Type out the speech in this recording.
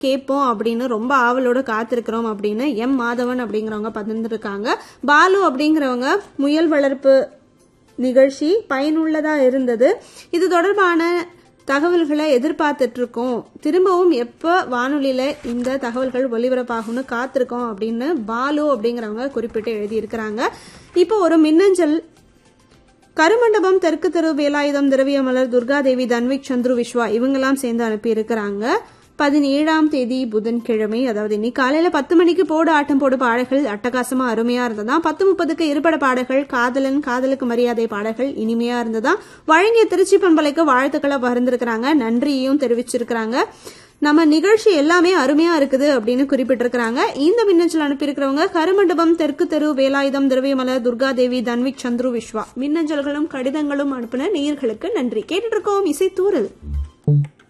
கேட்போம் அப்படின்னு ரொம்ப ஆவலோட காத்திருக்கிறோம் அப்படின்னு எம் மாதவன் அப்படிங்கிறவங்க பகிர்ந்துருக்காங்க பாலு அப்படிங்கிறவங்க முயல் வளர்ப்பு நிகழ்ச்சி பயனுள்ளதா இருந்தது இது தொடர்பான தகவல்களை எதிர்பார்த்துட்டு இருக்கோம் திரும்பவும் எப்போ வானொலியில இந்த தகவல்கள் ஒலிபரப்பாகும்னு காத்திருக்கோம் அப்படின்னு பாலு அப்படிங்கிறவங்க குறிப்பிட்டு எழுதியிருக்கிறாங்க இப்போ ஒரு மின்னஞ்சல் கருமண்டபம் தெற்கு தெரு வேலாயுதம் திரவியமலர் துர்காதேவி தன்விக் சந்துரு விஸ்வா இவங்கெல்லாம் சேர்ந்து அனுப்பியிருக்கிறாங்க பதினேழாம் தேதி புதன்கிழமை அதாவது இன்னைக்கு காலையில பத்து மணிக்கு போடு ஆட்டம் போடு பாடல்கள் அட்டகாசமா அருமையா இருந்ததா பத்து முப்பதுக்கு இருபட பாடல்கள் காதலன் காதலுக்கு மரியாதை பாடல்கள் இனிமையா இருந்ததா வழங்கிய திருச்சி பண்பலைக்கு வாழ்த்துக்களை பகிர்ந்திருக்கிறாங்க நன்றியையும் தெரிவிச்சிருக்கிறாங்க நம்ம நிகழ்ச்சி எல்லாமே அருமையா இருக்குது அப்படின்னு குறிப்பிட்டிருக்கிறாங்க இந்த மின்னஞ்சல் அனுப்பியிருக்கிறவங்க கருமண்டபம் தெற்கு தெரு வேலாயுதம் திரவியமலர் துர்காதேவி தன்விக் சந்துரு விஸ்வா மின்னஞ்சல்களும் கடிதங்களும் அனுப்பின நேயர்களுக்கு நன்றி கேட்டுட்டு இருக்கோம் இசை தூரல்